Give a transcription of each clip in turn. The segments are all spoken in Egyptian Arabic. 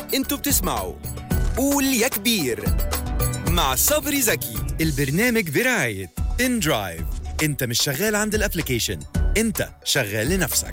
انتوا بتسمعوا قول يا كبير مع صبري زكي البرنامج برعاية ان درايف انت مش شغال عند الابليكيشن انت شغال لنفسك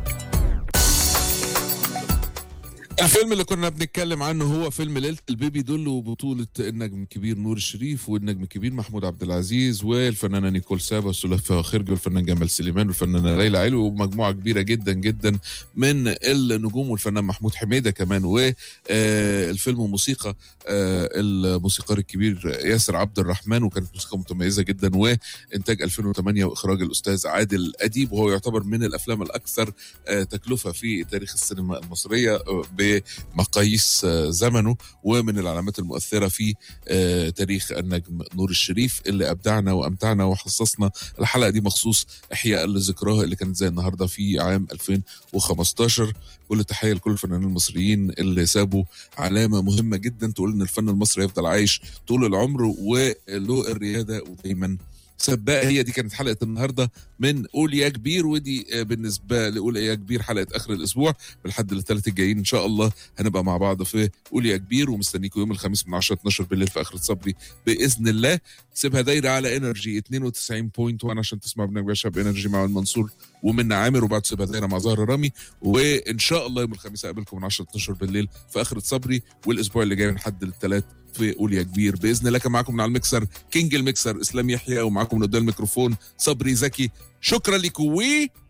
الفيلم اللي كنا بنتكلم عنه هو فيلم ليلة البيبي دول وبطولة النجم الكبير نور الشريف والنجم الكبير محمود عبد العزيز والفنانة نيكول سابا والثلاثة خرج والفنان جمال سليمان والفنانة ليلى علوي ومجموعة كبيرة جدا جدا من النجوم والفنان محمود حميدة كمان والفيلم وموسيقى آه، الموسيقار الكبير ياسر عبد الرحمن وكانت موسيقى متميزة جدا وإنتاج 2008 وإخراج الأستاذ عادل أديب وهو يعتبر من الأفلام الأكثر آه، تكلفة في تاريخ السينما المصرية آه، بمقاييس آه، زمنه ومن العلامات المؤثرة في آه، تاريخ النجم نور الشريف اللي أبدعنا وأمتعنا وحصصنا الحلقة دي مخصوص إحياء لذكراه اللي كانت زي النهاردة في عام 2015 كل تحية لكل الفنانين المصريين اللي سابوا علامة مهمة جدا تقول إن الفن المصري يفضل عايش طول العمر وله الريادة ودايما سباقة هي دي كانت حلقة النهاردة من قول يا كبير ودي آه، بالنسبة لقول يا كبير حلقة آخر الأسبوع بالحد الثلاث الجايين إن شاء الله هنبقى مع بعض في قول يا كبير ومستنيكم يوم الخميس من 10 12 بالليل في آخر صبري بإذن الله سيبها دايرة على انرجي 92.1 عشان تسمع برنامج شاب انرجي مع المنصور ومنى عامر وبعد سيبها دايرة مع زهر رامي وإن شاء الله يوم الخميس أقابلكم من 10 12 بالليل في آخر صبري والأسبوع اللي جاي من حد للثلاث في قول يا كبير باذن الله كان معاكم من على المكسر كينج المكسر اسلام يحيى ومعاكم من قدام الميكروفون صبري زكي شكرا لكم و